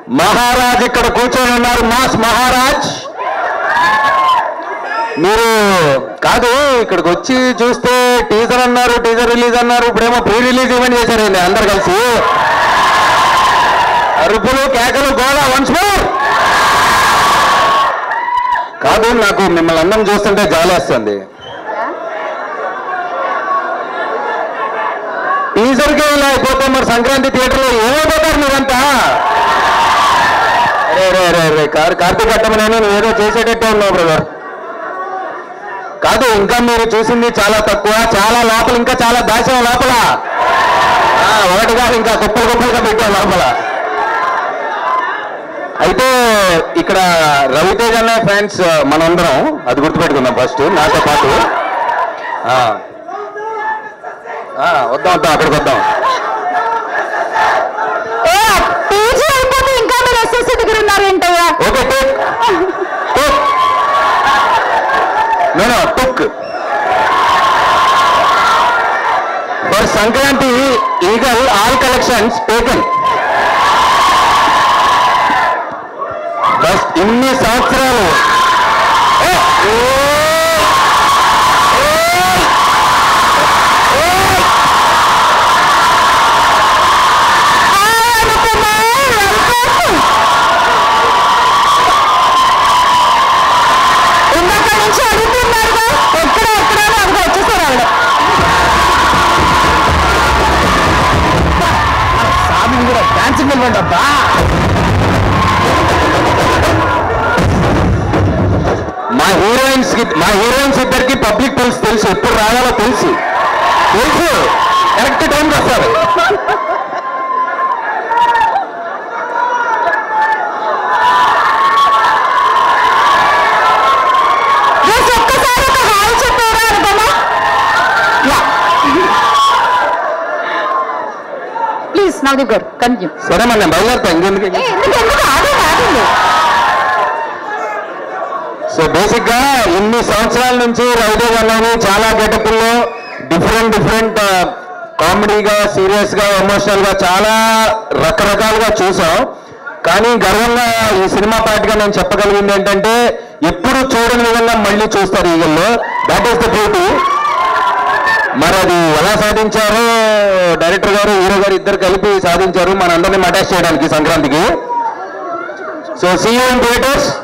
మహారాజ్ ఇక్కడ కూర్చొని ఉన్నారు మాస్ మహారాజ్ మీరు కాదు ఇక్కడికి వచ్చి చూస్తే టీజర్ అన్నారు టీజర్ రిలీజ్ అన్నారు ఇప్పుడేమో ప్రీ రిలీజ్ ఈవెంట్ చేశారండి అందరు కలిసి అరుపులు కేకలు గోళ వన్స్ మోర్ కాదు నాకు మిమ్మల్ని అందరం చూస్తుంటే జాలేస్తుంది టీజర్కే ఇలా అయిపోతే మరి సంక్రాంతి థియేటర్లో ఏమైపోతారు మీరంతా రే రే రే రే కార్ కార్తీక్ కట్టమనేను నువ్వు ఏదో చేసేటట్టే ఉన్నావు బ్రదర్ కాదు ఇంకా మీరు చూసింది చాలా తక్కువ చాలా లోపల ఇంకా చాలా దాచాం లోపల ఆ, ఒకటి కాదు ఇంకా కుప్పలు కుప్పలుగా పెట్టాం లోపల అయితే ఇక్కడ రవితేజ్ అనే ఫ్యాన్స్ మనందరం అది గుర్తుపెట్టుకుందాం ఫస్ట్ నాతో పాటు ఆ. ఆ, వద్దాం వద్దాం అక్కడికి వద్దాం ఏ పీజీ అయిపోతే ఇంకా మీరు ఎస్ఎస్సీ దగ్గర ఉన్నారేంటయ్యా ఓకే టుక్ టుక్ నేను టుక్ for Sankranti Eagle all collections token బస్ ఇన్ని సంవత్సరాలు ఏ, ఏ, ఏ, ఏ. ఇందాక నుంచి అడుగుతున్నారుగా ఎక్కడ ఎక్కడ అని అడుగు వచ్చేసారు ఆవిడ స్వామిని కూడా డాన్సింగ్ వెళ్ళండి అబ్బా మా హీరోయిన్స్ కి మా హీరోయిన్స్ ఇద్దరికి పబ్లిక్ తెలుసు తెలుసు ఎప్పుడు రావాలో తెలుసు తెలుసు కరెక్ట్ టైంకి వస్తారు జస్ట్ ఒక్కసారి ఒక హాయ్ చెప్పారా అనుకోమా యా ప్లీజ్ నవదీప్ గారు కంటిన్యూ సరే మరి నేను బయలుదేరుతా ఇంకెందుకు ఏ ఎందుకు ఎందుకు ఆడే ఆడండి సో బేసిక్ గా ఇన్ని సంవత్సరాల నుంచి రవిదేవ్ అన్నని చాలా గెటప్లో డిఫరెంట్ డిఫరెంట్ కామెడీగా సీరియస్ గా ఎమోషనల్ గా చాలా రకరకాలుగా చూసాం కానీ గర్వంగా ఈ సినిమా పార్టీగా నేను చెప్పగలిగింది ఏంటంటే ఎప్పుడు చూడని విధంగా మళ్ళీ చూస్తారు ఈగల్లో దాట్ ఈస్ ద బ్యూటీ మరి అది ఎలా సాధించారో డైరెక్టర్ గారు హీరో గారు ఇద్దరు కలిపి సాధించారు మనందరినీ అటాచ్ చేయడానికి సంక్రాంతికి సో సీ ఇన్ థియేటర్స్